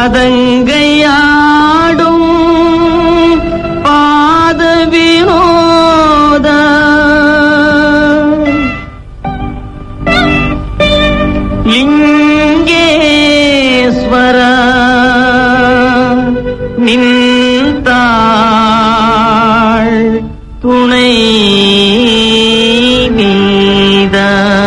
பதங்கையாடும் பாத வினோத லிங்கேஸ்வர நின்றாள் துணை நீத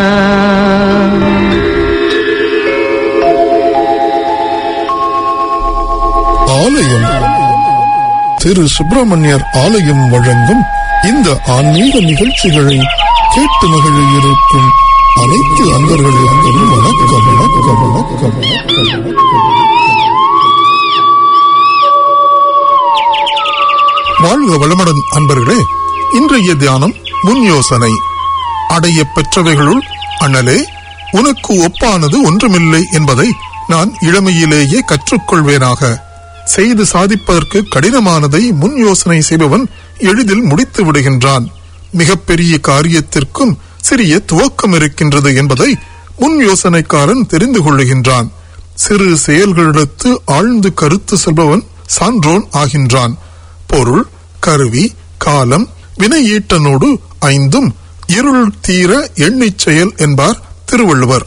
ஆலயம் திரு சுப்பிரமணியர் ஆலயம் வழங்கும் இந்த ஆன்மீக நிகழ்ச்சிகளை கேட்டு மகிழ இருக்கும் அனைத்து அன்பர்களுக்கும் வணக்கம் வணக்கம் வணக்கம் வணக்கம் வாழ்க வளமுடன் அன்பர்களே இன்றைய தியானம் முன் யோசனை அடைய பெற்றவைகளுள் அண்ணலே உனக்கு ஒப்பானது ஒன்றுமில்லை என்பதை நான் இளமையிலேயே கற்றுக்கொள்வேனாக செய்து சாதிப்பதற்கு கடினமானதை முன் யோசனை செய்பவன் எளிதில் முடித்து விடுகின்றான் மிகப்பெரிய காரியத்திற்கும் சிறிய துவக்கம் இருக்கின்றது என்பதை முன் யோசனைக்காரன் தெரிந்து கொள்ளுகின்றான் சிறு செயல்களிடத்து ஆழ்ந்து கருத்து செல்பவன் சான்றோன் ஆகின்றான் பொருள் கருவி காலம் வினையீட்டனோடு ஐந்தும் இருள் தீர எண்ணிச் செயல் என்பார் திருவள்ளுவர்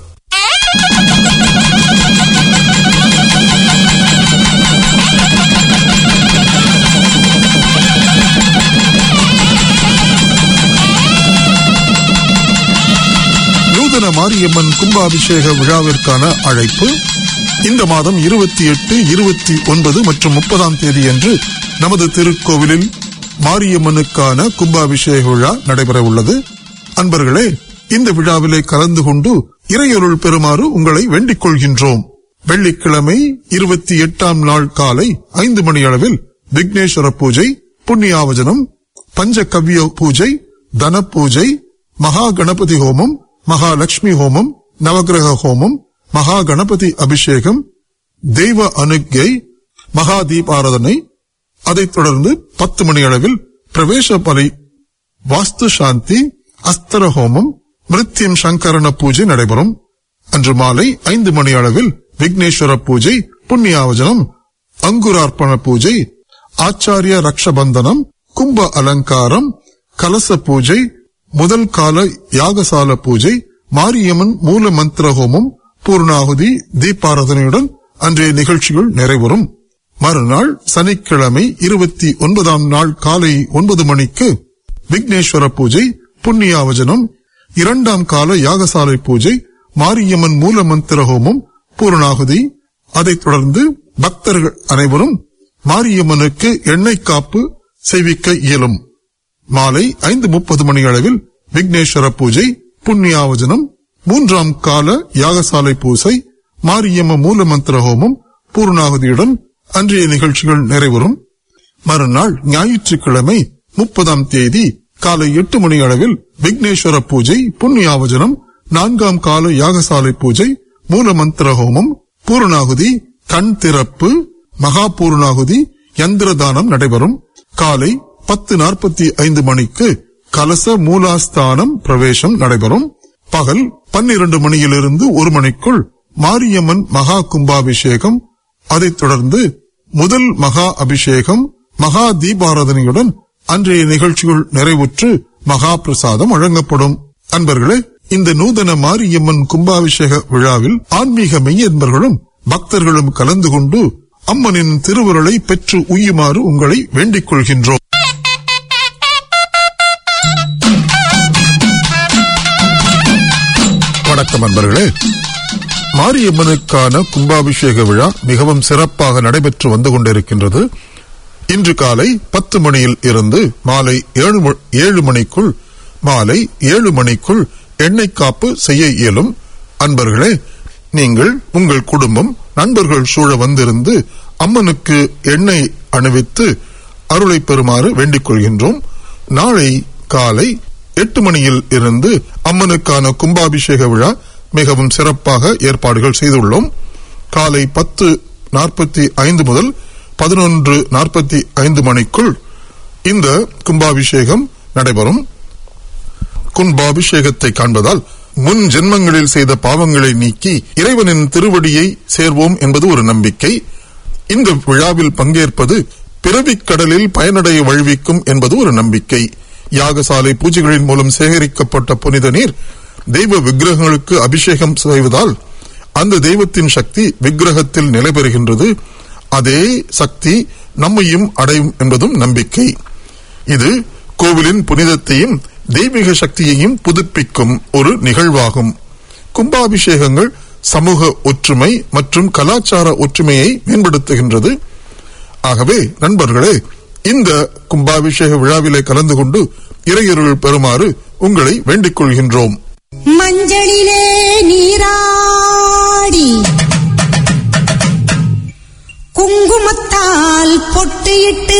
நூதன மாரியம்மன் கும்பாபிஷேக விழாவிற்கான அழைப்பு இந்த மாதம் இருபத்தி எட்டு இருபத்தி ஒன்பது மற்றும் முப்பதாம் தேதியன்று நமது திருக்கோவிலில் மாரியம்மனுக்கான கும்பாபிஷேக விழா நடைபெற உள்ளது அன்பர்களே இந்த விழாவிலே கலந்து கொண்டு இறையொருள் பெறுமாறு உங்களை வேண்டிக் கொள்கின்றோம் வெள்ளிக்கிழமை இருபத்தி எட்டாம் நாள் காலை ஐந்து மணி அளவில் விக்னேஸ்வர பூஜை புண்ணியாவஜனம் பஞ்சகவ்ய பூஜை தன பூஜை மகா கணபதி ஹோமம் மகாலட்சுமி ஹோமம் நவகிரக ஹோமம் மகா கணபதி அபிஷேகம் தெய்வ அனுக்யை மகா தீபாராதனை அதைத் தொடர்ந்து பத்து மணி அளவில் பிரவேச பலி வாஸ்து சாந்தி அஸ்தர ஹோமம் மிருத்யம் சங்கரண பூஜை நடைபெறும் அன்று மாலை ஐந்து மணி அளவில் விக்னேஸ்வர பூஜை புண்ணியாவஜனம் அங்குரார்ப்பண பூஜை ஆச்சாரிய ரக்ஷபந்தனம் கும்ப அலங்காரம் கலச பூஜை முதல் கால யாகசால பூஜை மாரியம்மன் மூல மந்திர ஹோமம் பூர்ணாகுதி தீபாராதனையுடன் அன்றைய நிகழ்ச்சிகள் நிறைவரும் மறுநாள் சனிக்கிழமை இருபத்தி ஒன்பதாம் நாள் காலை ஒன்பது மணிக்கு விக்னேஸ்வர பூஜை புண்ணியாவஜனம் இரண்டாம் கால யாகசாலை பூஜை மாரியம்மன் மூல மந்திர ஹோமம் பூர்ணாகுதி அதைத் தொடர்ந்து பக்தர்கள் அனைவரும் மாரியம்மனுக்கு எண்ணெய் காப்பு செய்விக்க இயலும் மாலை ஐந்து முப்பது மணி அளவில் விக்னேஸ்வர பூஜை புண்ணியாவஜனம் மூன்றாம் கால யாகசாலை பூசை மாரியம்ம மூல மந்திர ஹோமம் பூர்ணாகுதியுடன் அன்றைய நிகழ்ச்சிகள் நிறைவரும் மறுநாள் ஞாயிற்றுக்கிழமை முப்பதாம் தேதி காலை எட்டு மணி அளவில் விக்னேஸ்வர பூஜை புண்ணியாவஜனம் நான்காம் கால யாகசாலை பூஜை மூல மந்திர ஹோமம் பூர்ணாகுதி கண் திறப்பு மகா பூர்ணாகுதி யந்திர தானம் நடைபெறும் காலை பத்து நாற்பத்தி ஐந்து மணிக்கு கலச மூலாஸ்தானம் பிரவேசம் நடைபெறும் பகல் பன்னிரண்டு மணியிலிருந்து ஒரு மணிக்குள் மாரியம்மன் மகா கும்பாபிஷேகம் அதைத் தொடர்ந்து முதல் மகா அபிஷேகம் மகா தீபாராதனையுடன் அன்றைய நிகழ்ச்சிகள் நிறைவுற்று மகா பிரசாதம் வழங்கப்படும் அன்பர்களே இந்த நூதன மாரியம்மன் கும்பாபிஷேக விழாவில் ஆன்மீக மெய்யன்பர்களும் பக்தர்களும் கலந்து கொண்டு அம்மனின் திருவுருளை பெற்று உய்யுமாறு உங்களை வேண்டிக் கொள்கின்றோம் வணக்கம் அன்பர்களே மாரியம்மனுக்கான கும்பாபிஷேக விழா மிகவும் சிறப்பாக நடைபெற்று வந்து கொண்டிருக்கின்றது இன்று காலை பத்து மணியில் இருந்து மாலை ஏழு ம- ஏழு மணிக்குள் மாலை ஏழு மணிக்குள் எண்ணெய் காப்பு செய்ய இயலும் அன்பர்களே நீங்கள் உங்கள் குடும்பம் நண்பர்கள் சூழ வந்திருந்து அம்மனுக்கு எண்ணெய் அணிவித்து அருளை பெறுமாறு வேண்டிக் கொள்கின்றோம் நாளை காலை எட்டு மணியில் இருந்து அம்மனுக்கான கும்பாபிஷேக விழா மிகவும் சிறப்பாக ஏற்பாடுகள் செய்துள்ளோம் காலை பத்து நாற்பத்தி ஐந்து முதல் பதினொன்று நாற்பத்தி ஐந்து மணிக்குள் இந்த கும்பாபிஷேகம் நடைபெறும் கும்பாபிஷேகத்தை காண்பதால் முன் ஜென்மங்களில் செய்த பாவங்களை நீக்கி இறைவனின் திருவடியை சேர்வோம் என்பது ஒரு நம்பிக்கை இந்த விழாவில் பங்கேற்பது பிறவிக் கடலில் பயனடைய வழிவிக்கும் என்பது ஒரு நம்பிக்கை யாகசாலை பூஜைகளின் மூலம் சேகரிக்கப்பட்ட புனித நீர் தெய்வ விக்கிரகங்களுக்கு அபிஷேகம் செய்வதால் அந்த தெய்வத்தின் சக்தி விக்கிரகத்தில் நிலை பெறுகின்றது அதே சக்தி நம்மையும் அடையும் என்பதும் நம்பிக்கை இது கோவிலின் புனிதத்தையும் தெய்வீக சக்தியையும் புதுப்பிக்கும் ஒரு நிகழ்வாகும் கும்பாபிஷேகங்கள் சமூக ஒற்றுமை மற்றும் கலாச்சார ஒற்றுமையை மேம்படுத்துகின்றது ஆகவே நண்பர்களே இந்த கும்பாபிஷேக விழாவிலே கலந்து கொண்டு இறையருள் பெறுமாறு உங்களை வேண்டிக் கொள்கின்றோம் மஞ்சளிலே நீராடி குங்குமத்தால் பொட்டியிட்டு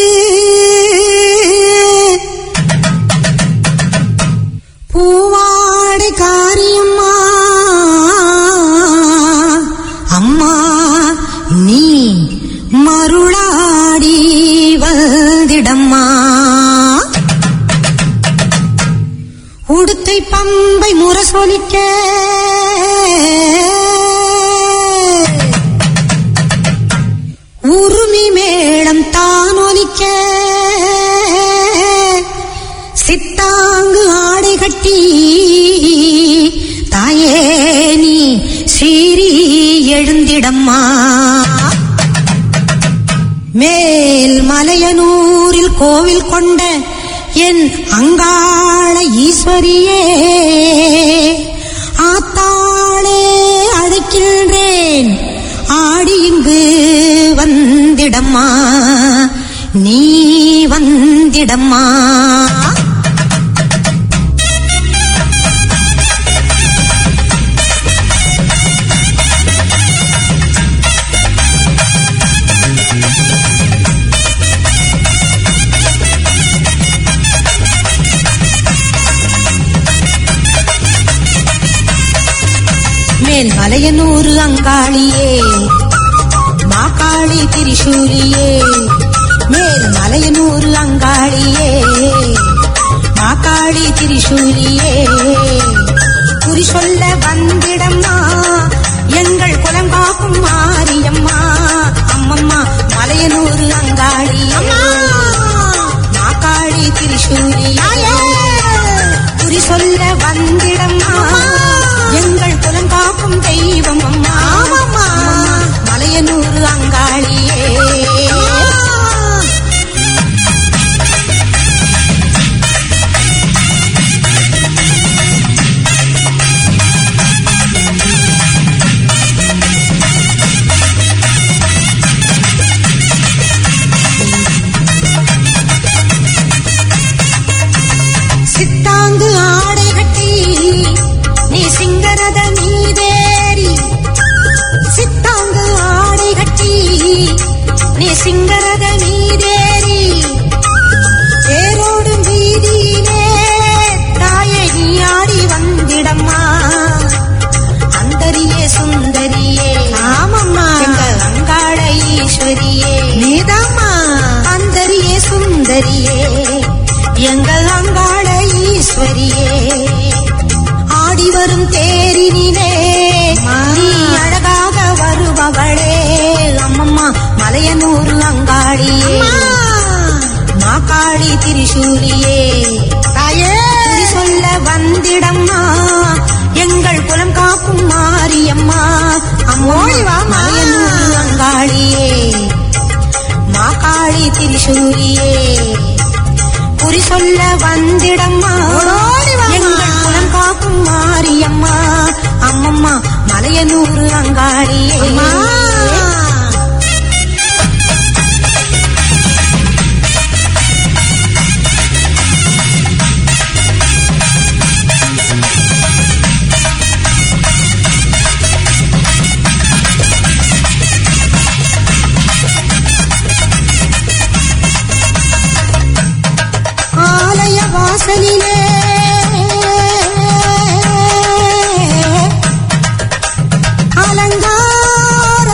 பூவாடை காரியம்மா அம்மா நீ மருளாடி வந்திடம்மா உடுத்தை பம்பை முரசொலிக்க உருமி மேளம் தானொலிக்க சித்தாங்கு ஆடை கட்டி தாயே நீ சீறி எழுந்திடம்மா மேல் மலையனூரில் கோவில் கொண்ட என் அங்காள ஈஸ்வரியே ஆத்தாளே அழைக்கின்றேன் ஆடி இங்கு வந்திடம்மா நீ வந்திடம்மா மேல் மலையனூர் அங்காளியே மாக்காளி திரிசூலியே மேல் மலையனூர் அங்காளியே மாக்காளி திரிசூலியே குறி சொல்ல வந்திடம்மா எங்கள் குலம் காக்கும் மாரியம்மா அம்மம்மா மலையனூர் அங்காளியே மாக்காளி திரிசூலியே குறி சொல்ல வந்திடம்மா எங்கள் குலம் காக்கும் தெய்வம் அம்மா அம்மா மலையனூர் அங்காளியே சித்தாங்கு ஆடை கட்டி நீ சிங்கரத மீதேறி சித்தாங்கு ஆடை கட்டி நீ சிங்கரத மீதேறி தேரோடும் வீதியிலே தாயே நீ ஆடி வந்திடம்மா அந்தரியே சுந்தரியே ஆமம்மா எங்கள் அங்காள ஈஸ்வரியே நீதாம்மா அந்தரியே சுந்தரியே எங்கள் அங்காள ஈஸ்வரியே ஆடி வரும் தேரினிலே நீ அழகாக வருபவளே அம்மம்மா மலையனூர் அங்காளியே மாக்காளி திரிசூலியே தாயே குறி சொல்ல வந்திடம்மா எங்கள் குலம் காக்கும் மாரியம்மா அம்மோடி வா மலையனூர் அங்காளியே மாக்காளி திரிசூலியே குறி சொல்ல வந்திடம்மா எங்கள் குலம் காக்கும் மாரியம்மா அம்மம்மா மலையனூர் அங்காளியே ஆலய வாசலிலே அலங்கார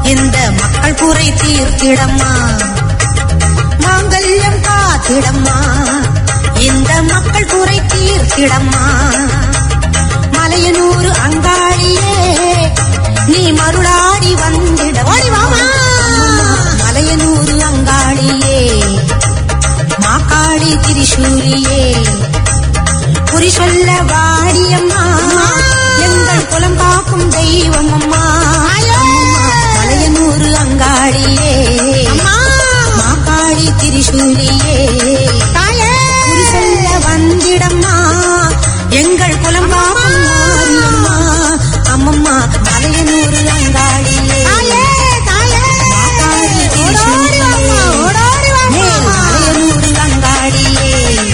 இந்த மக்கள் குறை தீர்த்திடம்மா மாங்கல்யம் காத்திடம்மா இந்த மக்கள் குறை தீர்த்திடம்மா மலையனூர் அங்காளியே நீ மருளாடி வந்திட ஓடி வாமா மலையனூர் அங்காளியே மாக்காளி திரிசூலியே குறி சொல்ல வாடியம்மா எங்கள் குலம் காக்கும் தெய்வம் அம்மா மலையனூர் அங்காளியே மாக்காளி திரிசூலியே குறி சொல்ல வந்திடம்மா எங்கள் குலம் காக்கும் மாரியம்மா அம்மம்மா மலையனூர் அங்காளியே மாக்காளி திரிசூலியே மேல் Malayanur அங்காளியே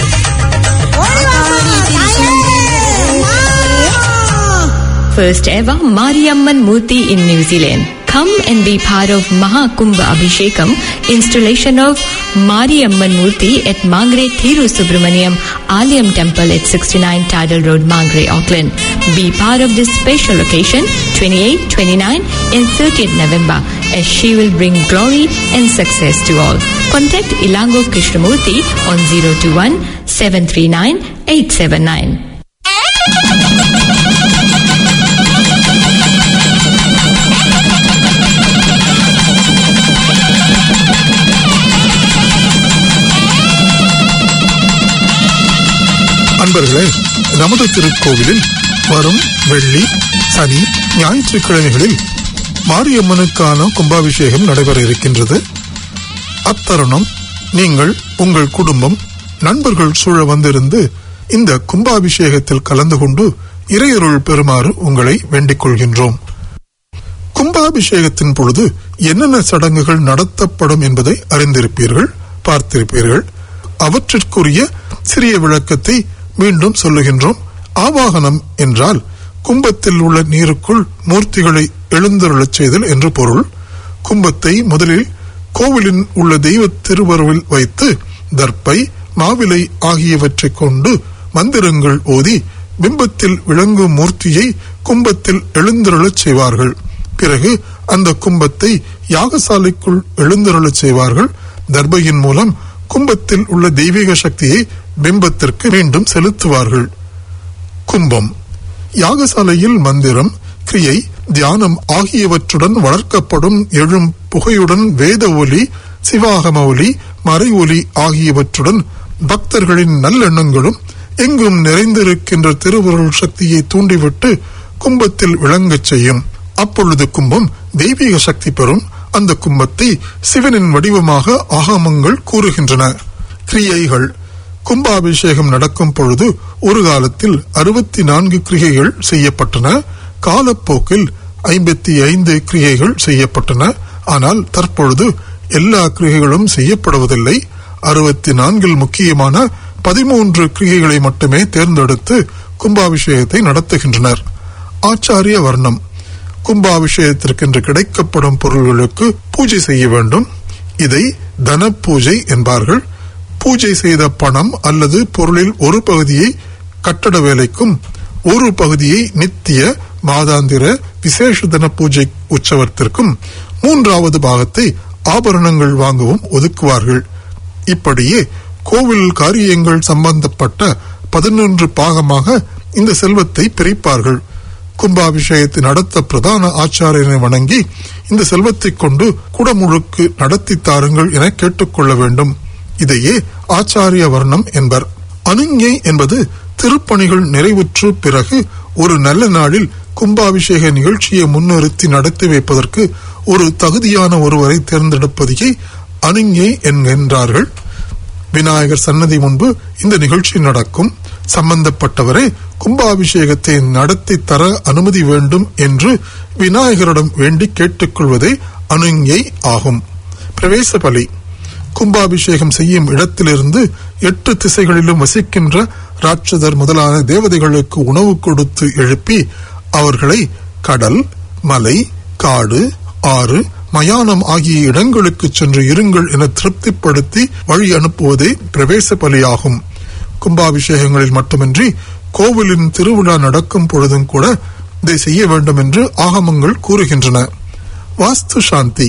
First ever Mariamman Murti in New Zealand. Come and be part of Mahakumbha Abhishekam installation of Mariamman Murti at Mangre Thiru Subramaniam Alayam Temple at 69 Tidal Road, Mangre, Auckland. Be part of this special occasion 28, 29 and 30th November as she will bring glory and success to all. Contact Ilango Krishnamurti on 021 739 879. அன்பர்களே நமது திருக்கோவிலில் வரும் வெள்ளி சனி ஞாயிற்றுக்கிழமைகளில் மாரியம்மனுக்கான கும்பாபிஷேகம் நடைபெற இருக்கின்றது அத்தருணம் நீங்கள் உங்கள் குடும்பம் நண்பர்கள் சூழ வந்திருந்து இந்த கும்பாபிஷேகத்தில் கலந்து கொண்டு இறையருள் பெறுமாறு உங்களை வேண்டிக் கொள்கின்றோம் கும்பாபிஷேகத்தின் பொழுது என்னென்ன சடங்குகள் நடத்தப்படும் என்பதை அறிந்திருப்பீர்கள் பார்த்திருப்பீர்கள் அவற்றிற்குரிய சிறிய விளக்கத்தை மீண்டும் சொல்லுகின்றோம் ஆவாகனம் என்றால் கும்பத்தில் உள்ள நீருக்குள் மூர்த்திகளை எழுந்தருளச் செய்தல் என்று பொருள் கும்பத்தை முதலில் கோவிலின் உள்ள தெய்வ திருவருவில் வைத்து தர்ப்பை மாவிலை ஆகியவற்றைக் கொண்டு மந்திரங்கள் ஓதி பிம்பத்தில் விளங்கும் மூர்த்தியை கும்பத்தில் எழுந்தருளச் செய்வார்கள் பிறகு அந்த கும்பத்தை யாகசாலைக்குள் எழுந்தருளச் செய்வார்கள் தர்பையின் மூலம் கும்பத்தில் உள்ள தெய்வீக சக்தியை பிம்பத்திற்கு மீண்டும் செலுத்துவார்கள் கும்பம் யாகசாலையில் மந்திரம் கிரியை தியானம் ஆகியவற்றுடன் வளர்க்கப்படும் எழும் புகையுடன் வேத ஒலி சிவாகம ஒலி மறை ஒலி ஆகியவற்றுடன் பக்தர்களின் நல்லெண்ணங்களும் எங்கும் நிறைந்திருக்கின்ற திருவருள் சக்தியை தூண்டிவிட்டு கும்பத்தில் விளங்கச் செய்யும் அப்பொழுது கும்பம் தெய்வீக சக்தி பெறும் அந்த கும்பத்தை சிவனின் வடிவமாக ஆகமங்கள் கூறுகின்றன கிரியைகள் கும்பாபிஷேகம் நடக்கும் பொழுது ஒரு காலத்தில் அறுபத்தி நான்கு கிரியைகள் செய்யப்பட்டன காலப்போக்கில் ஐம்பத்தி ஐந்து கிரியைகள் செய்யப்பட்டன ஆனால் தற்பொழுது எல்லா கிரியைகளும் செய்யப்படுவதில்லை அறுபத்தி நான்கில் முக்கியமான பதிமூன்று கிரியைகளை மட்டுமே தேர்ந்தெடுத்து கும்பாபிஷேகத்தை நடத்துகின்றனர் ஆச்சாரிய வர்ணம் கும்பாபிஷேகத்திற்கென்று கிடைக்கப்படும் பொருள்களுக்கு பூஜை செய்ய வேண்டும் இதை தன பூஜை என்பார்கள் பூஜை செய்த பணம் அல்லது பொருளில் ஒரு பகுதியை கட்டட வேலைக்கும் ஒரு பகுதியை நித்திய மாதாந்திர விசேஷ தன பூஜை உற்சவத்திற்கும் மூன்றாவது பாகத்தை ஆபரணங்கள் வாங்கவும் ஒதுக்குவார்கள் இப்படியே கோவில் காரியங்கள் சம்பந்தப்பட்ட பதினொன்று பாகமாக இந்த செல்வத்தை பிரிப்பார்கள் கும்பாபிஷேகத்தை நடத்த பிரதான ஆச்சாரியனை வணங்கி இந்த செல்வத்தை கொண்டு குடமுழுக்கு நடத்தி தாருங்கள் என கேட்டுக்கொள்ள வேண்டும் இதையே ஆச்சாரிய வர்ணம் என்பர் அனுஞை என்பது திருப்பணிகள் நிறைவுற்று பிறகு ஒரு நல்ல நாளில் கும்பாபிஷேக நிகழ்ச்சியை முன்னிறுத்தி நடத்தி வைப்பதற்கு ஒரு தகுதியான ஒருவரை தேர்ந்தெடுப்பதையே அனுஞை என்கின்றார்கள் விநாயகர் சன்னதி முன்பு இந்த நிகழ்ச்சி நடக்கும் சம்பந்தப்பட்டவரே கும்பாபிஷேகத்தை நடத்தி தர அனுமதி வேண்டும் என்று விநாயகரிடம் வேண்டி கேட்டுக்கொள்வதே அனுஞை ஆகும் பிரவேச பலி கும்பாபிஷேகம் செய்யும் இடத்திலிருந்து எட்டு திசைகளிலும் வசிக்கின்ற ராட்சதர் முதலான தேவதைகளுக்கு உணவு கொடுத்து எழுப்பி அவர்களை கடல் மலை காடு ஆறு மயானம் ஆகிய இடங்களுக்கு சென்று இருங்கள் என திருப்திப்படுத்தி வழி அனுப்புவதே பிரவேச பலியாகும் கும்பாபிஷேகங்களில் மட்டுமின்றி கோவிலின் திருவிழா நடக்கும் பொழுதும் கூட இதை செய்ய வேண்டும் என்று ஆகமங்கள் கூறுகின்றன வாஸ்து சாந்தி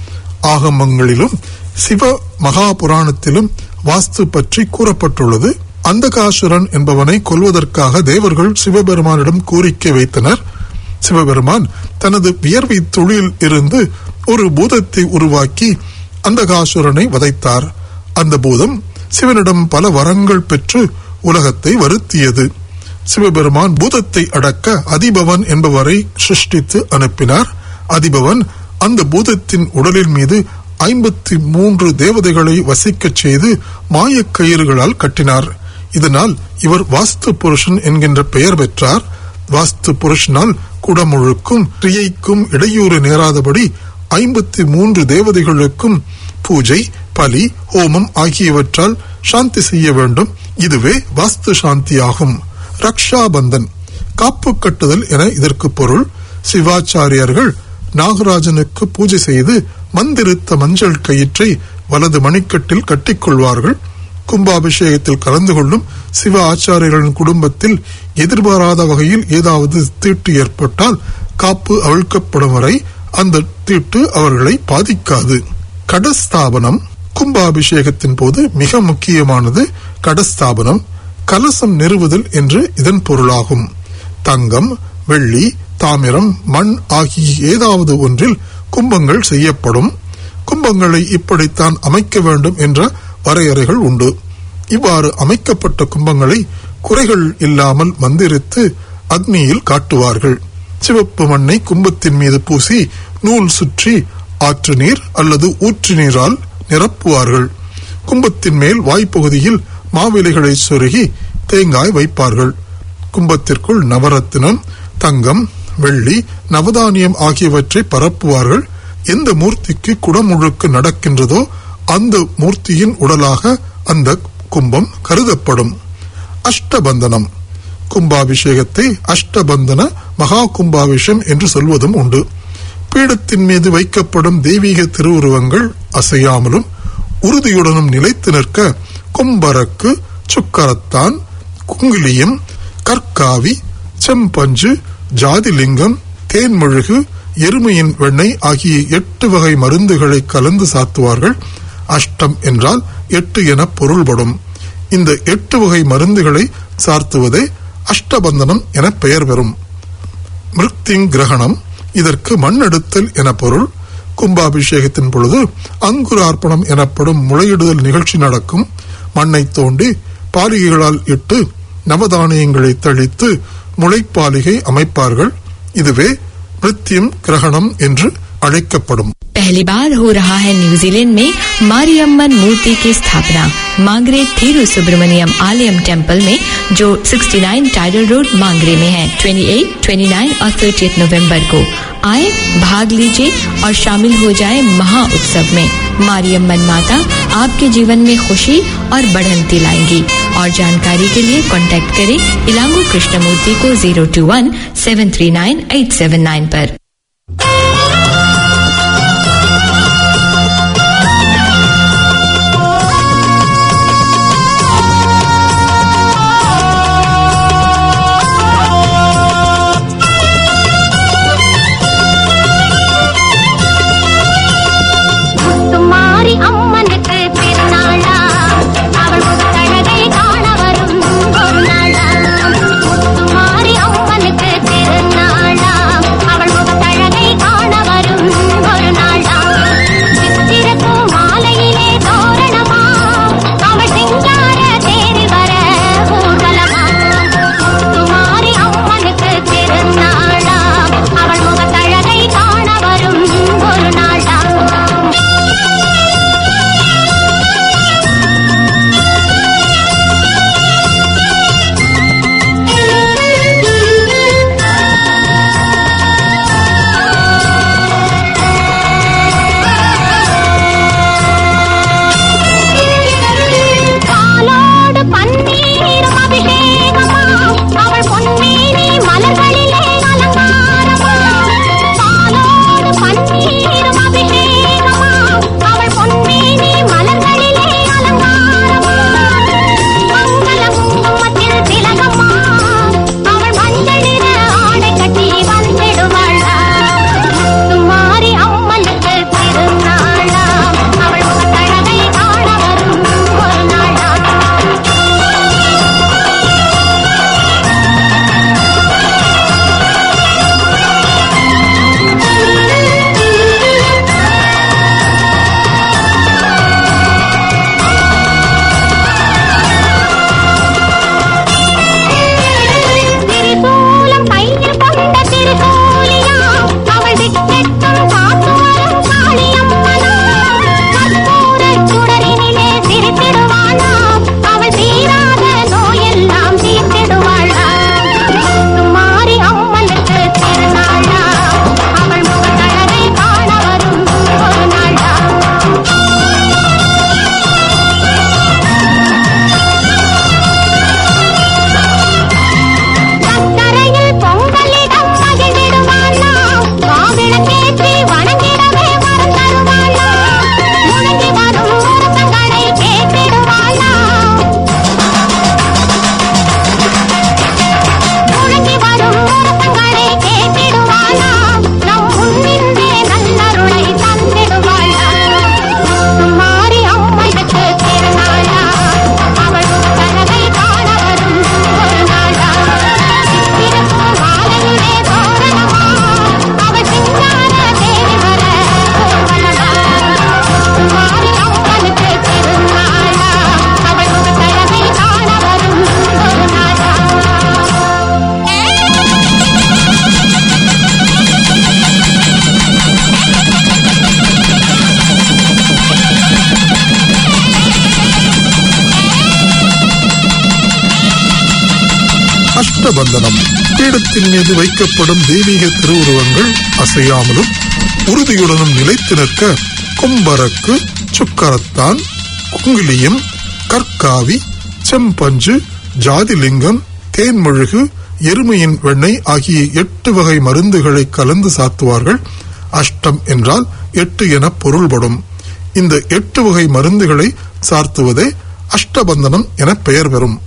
ஆகமங்களிலும் சிவ மகாபுராணத்திலும் வாஸ்து பற்றி கூறப்பட்டுள்ளது அந்தகாசுரன் என்பவனை கொல்வதற்காக தேவர்கள் சிவபெருமானிடம் கோரிக்கை வைத்தனர் சிவபெருமான் தனது வியர்வை தொழில் இருந்து ஒரு பூதத்தை உருவாக்கி அந்தகாசுரனை வதைத்தார் அந்த பூதம் சிவனிடம் பல வரங்கள் பெற்று உலகத்தை வருத்தியது சிவபெருமான் பூதத்தை அடக்க அதிபவன் என்பவரை சிருஷ்டித்து அனுப்பினார் அதிபவன் அந்த பூதத்தின் உடலின் மீது ஐம்பத்தி மூன்று தேவதைகளை வசிக்கச் செய்து மாயக் கயிறுகளால் கட்டினார் இதனால் இவர் வாஸ்து புருஷன் என்கின்ற பெயர் பெற்றார் வாஸ்து புருஷனால் குடமுழுக்கும் கிரியைக்கும் இடையூறு நேராதபடி ஐம்பத்தி மூன்று தேவதைகளுக்கும் பூஜை பலி ஹோமம் ஆகியவற்றால் சாந்தி செய்ய வேண்டும் இதுவே வாஸ்து சாந்தியாகும் ரக்ஷாபந்தன் காப்பு கட்டுதல் என இதற்கு பொருள் சிவாச்சாரியர்கள் நாகராஜனுக்கு பூஜை செய்து மந்திரித்த மஞ்சள் கயிற்றை வலது மணிக்கட்டில் கட்டிக்கொள்வார்கள் கும்பாபிஷேகத்தில் கலந்து கொள்ளும் சிவ ஆச்சாரியர்களின் குடும்பத்தில் எதிர்பாராத வகையில் ஏதாவது தீட்டு ஏற்பட்டால் காப்பு அவிழ்க்கப்படும் வரை அந்த தீட்டு அவர்களை பாதிக்காது கடஸ்தாபனம் கும்பாபிஷேகத்தின் போது மிக முக்கியமானது கடஸ்தாபனம் கலசம் நிறுவுதல் என்று இதன் பொருளாகும் தங்கம் வெள்ளி தாமிரம் மண் ஆகிய ஏதாவது ஒன்றில் கும்பங்கள் செய்யப்படும் கும்பங்களை இப்படித்தான் அமைக்க வேண்டும் என்ற வரையறைகள் உண்டு இவ்வாறு அமைக்கப்பட்ட கும்பங்களை குறைகள் இல்லாமல் மந்திரித்து அக்னியில் காட்டுவார்கள் சிவப்பு மண்ணை கும்பத்தின் மீது பூசி நூல் சுற்றி ஆற்று நீர் அல்லது ஊற்று நீரால் நிரப்புவார்கள் கும்பத்தின் மேல் வாய்ப்பகுதியில் மாவிலைகளை சொருகி தேங்காய் வைப்பார்கள் கும்பத்திற்குள் நவரத்தினம் தங்கம் வெள்ளி நவதானியம் ஆகியவற்றை பரப்புவார்கள் எந்த மூர்த்திக்கு குடமுழுக்கு நடக்கின்றதோ அந்த மூர்த்தியின் உடலாக அந்த கும்பம் கருதப்படும் அஷ்டபந்தனம் கும்பாபிஷேகத்தை அஷ்டபந்தன மகா கும்பாபிஷம் என்று சொல்வதும் உண்டு பீடத்தின் மீது வைக்கப்படும் தெய்வீக திருவுருவங்கள் அசையாமலும் உறுதியுடனும் நிலைத்து நிற்க கும்பரக்கு சுக்கரத்தான் குங்கிலியம் கற்காவி செம்பஞ்சு ஜாதிலிங்கம் தேன்மெழுகு எருமையின் வெண்ணெய் ஆகிய எட்டு வகை மருந்துகளை கலந்து சாத்துவார்கள் அஷ்டம் என்றால் எட்டு என பொருள்படும் இந்த எட்டு வகை மருந்துகளை சார்த்துவதே அஷ்டபந்தனம் என பெயர் பெறும் மிருத்திங் கிரகணம் இதற்கு மண் எடுத்தல் என பொருள் கும்பாபிஷேகத்தின் பொழுது அங்குரார்ப்பணம் எனப்படும் முளையிடுதல் நிகழ்ச்சி நடக்கும் மண்ணை தோண்டி பாலிகைகளால் இட்டு நவதானியங்களை தளித்து முளைப்பாலிகை அமைப்பார்கள் இதுவே மிருத்தியம் கிரகணம் என்று அழைக்கப்படும் पहली बार हो रहा है न्यूजीलैंड में मारियम्मन मूर्ति की स्थापना मांगरे थीरु सुब्रमण्यम आलयम टेम्पल में जो 69 टाइडल रोड मांगरे में है 28, 29 और 30 नवंबर को आए भाग लीजिए और शामिल हो जाए महा उत्सव में मारियम्मन माता आपके जीवन में खुशी और बढ़ंती लाएंगी और जानकारी के लिए कांटेक्ट करें इलांगो कृष्णमूर्ति को zero two one seven three nine eight seven nine पर முத்துமாரி அம்மனுக்கு திருநாளா அவள் முத்தழகை காண வரும் ஒரு நாளா முத்துமாரி அம்மனுக்கு திருநாளா அவள் முத்த அஷ்டபந்தனம் பீடத்தின் மீது வைக்கப்படும் தெய்வீக திருவுருவங்கள் அசையாமலும் உறுதியுடனும் நிலைத்து நிற்க கும்பரக்கு சுக்கரத்தான் குங்கிலியம் கற்காவி செம்பஞ்சு ஜாதிலிங்கம் தேன்மொழுகு எருமையின் வெண்ணெய் ஆகிய எட்டு வகை மருந்துகளை கலந்து சாத்துவார்கள் அஷ்டம் என்றால் எட்டு என பொருள்படும் இந்த எட்டு வகை மருந்துகளை சார்த்துவதே அஷ்டபந்தனம் என பெயர் பெறும்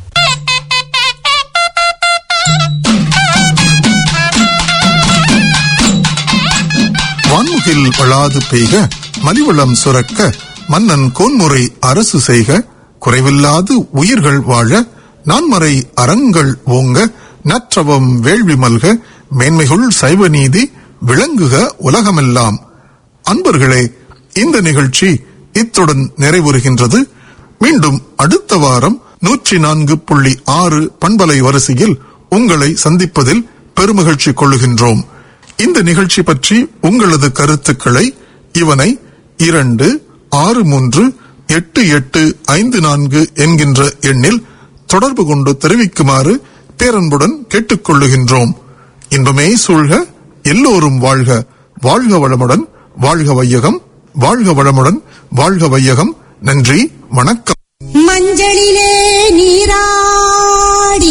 வான்முகில் வளாது பெய்க மலிவளம் சுரக்க மன்னன் கோன்முறை அரசு செய்க குறைவில்லாது உயிர்கள் வாழ நான்மறை அறங்கள் ஓங்க நற்றவம் வேள்வி மல்க மேன்மைகுள் சைவ நீதி விளங்குக உலகமெல்லாம் அன்பர்களே இந்த நிகழ்ச்சி இத்துடன் நிறைவுறுகின்றது மீண்டும் அடுத்த வாரம் நூற்றி நான்கு புள்ளி ஆறு பண்பலை வரிசையில் உங்களை சந்திப்பதில் பெருமகிழ்ச்சி கொள்ளுகின்றோம் இந்த நிகழ்ச்சி பற்றி உங்களது கருத்துக்களை இவனை இரண்டு ஆறு மூன்று எட்டு எட்டு ஐந்து நான்கு என்கின்ற எண்ணில் தொடர்பு கொண்டு தெரிவிக்குமாறு பேரன்புடன் கேட்டுக்கொள்ளுகின்றோம் இன்பமே சூழ்க எல்லோரும் வாழ்க வாழ்க வளமுடன் வாழ்க வையகம் வாழ்க வளமுடன் வாழ்க வையகம் நன்றி வணக்கம் மஞ்சளிலே நீராடி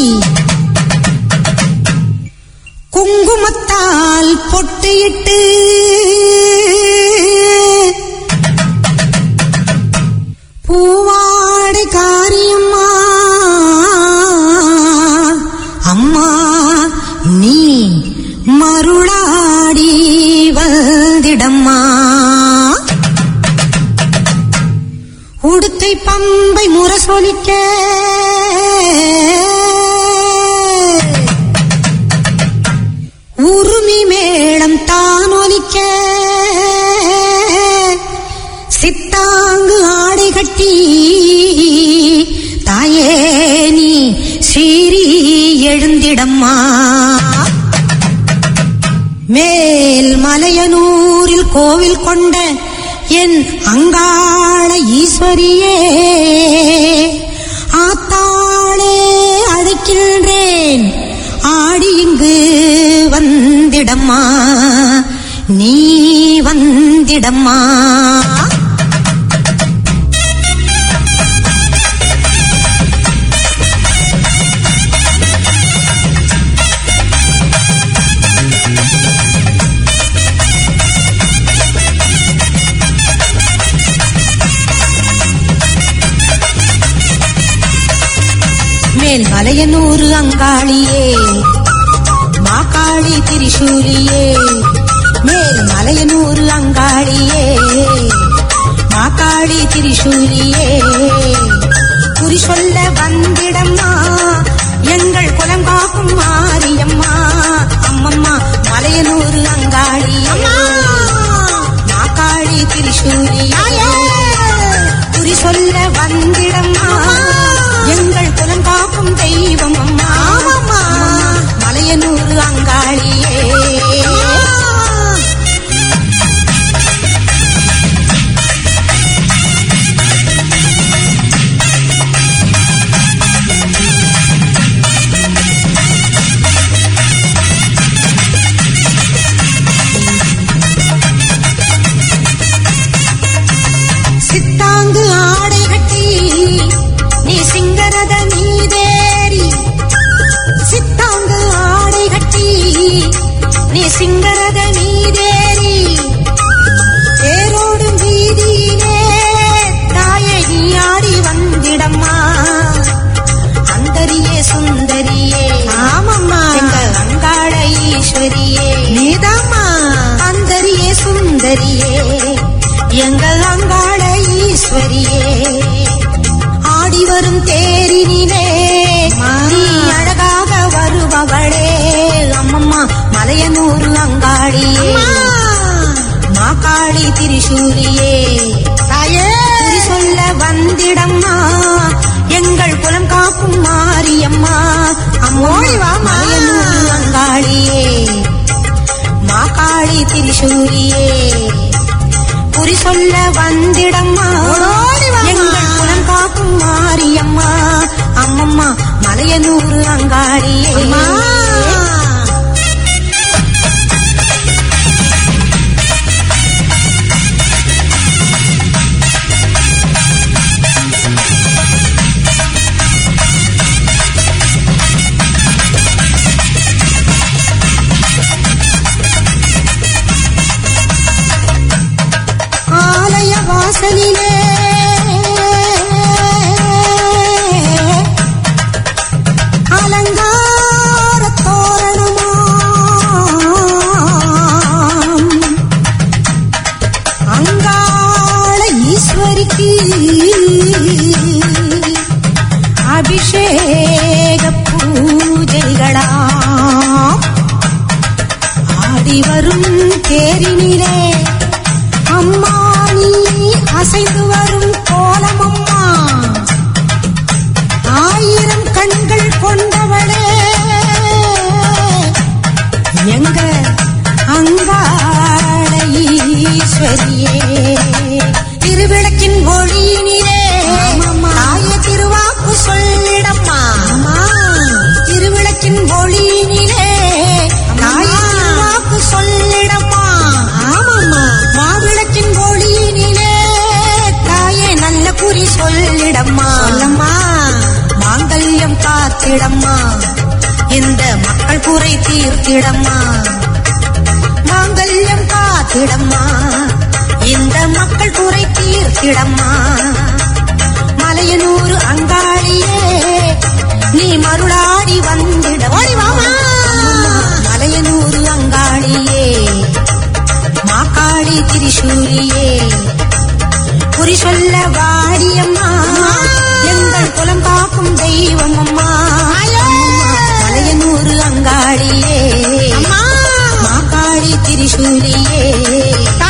குங்குமத்தால் பொட்டியிட்டு பூவாடை காரியம்மா அம்மா நீ மருளாடி வந்திடம்மா உடுத்தை பம்பை முரசொலிக்க உருமி மேளம் தானொலிக்க சித்தாங்கு ஆடை கட்டி தாயே நீ சீறி எழுந்திடம்மா மேல் மலையனூரில் கோவில் கொண்ட என் அங்காள ஈஸ்வரியே ஆத்தாளே அழைக்கின்றேன் ஆடி இங்கு வந்திடம்மா நீ வந்திடம்மா மேல் மலையனூர் அங்காளியே மாக்காளி திரிசூலியே மேல் மலையனூர் அங்காளியே மாக்காளி திரிசூலியே குறி சொல்ல வந்திடம்மா எங்கள் குலம் காக்கும் மாரியம்மா அம்மம்மா மலையனூர் அங்காளியே மாக்காளி திரிசூலியே குறி சொல்ல வந்திடம்மா எங்கள் குலம் காக்கும் தெய்வம் அம்மா மலையனூர் அங்காளியே சித்தாங்கு ஆடை கட்டி நீ சிங்கரத மீதேறி சித்தாங்கு ஆடை கட்டி நீ சிங்கரத மீதேறி தேரோடும் வீதியிலே தாயை நீ ஆடி வந்திடம்மா அந்தரியே சுந்தரியே ஆமம்மா எங்க அங்காள ஈஸ்வரியே நீதாம்மா அந்தரியே சுந்தரியே எங்கள் அங்காள ஈஸ்வரியே ஆடி வரும் தேரினிலே நீ அழகாக வருபவளே அம்மம்மா மலையனூர் அங்காளியே மாக்காளி திரிசூலியே தாயே குறி சொல்ல வந்திடம்மா எங்கள் குலம் காக்கும் மாரியம்மா அம்மோழிவா மலையனூர் அங்காளியே மாக்காளி திரிசூலியே குறி சொல்ல வந்திடம்மா எங்கள் குலம் காக்கும் மாரியம்மா அம்மம்மா மலை மலையனூர் அங்காடியே ஆலய வாசலிலே அலங்கார தோரணமாம் அங்காள ஈஸ்வரிக்கு அபிஷேக பூஜைகளாம் ஆடி வரும் தேரினிலே அம்மா நீ அசைந்து வரும் கோலம் அம்மா ஆயிரம் கண்கள் கொண்டவளே எங்க அங்காள ஈஸ்வரியே திருவிளக்கின் ஒளியினிலே தாய திருவாக்கு சொல்லிடம்மா திருவிளக்கின் ஒளியினிலே தாய திருவாக்கு சொல்லிடம்மா ஆமாம்மா மாவிளக்கின் ஒளியினிலே தாயே நல்ல குறி சொல்லிடம்மா சொல்லம்மா மாங்கல்யம் காத்திடம்மா இந்த மக்கள் குறை தீர்த்திடம்மா மாங்கல்யம் காத்திடம்மா இந்த மக்கள் குறை தீர்த்திடம்மா மலையனூர் அங்காளியே நீ மருளாடி வந்திட ஓடி வாமா மலையனூர் அங்காளியே மாக்காளி திரிசூரியே குறி சொல்ல வாடியம்மா எங்கள் குலம் காக்கும் தெய்வம் அம்மா மலையனூர் அங்காளியே மாக்காளி திரிசூரியே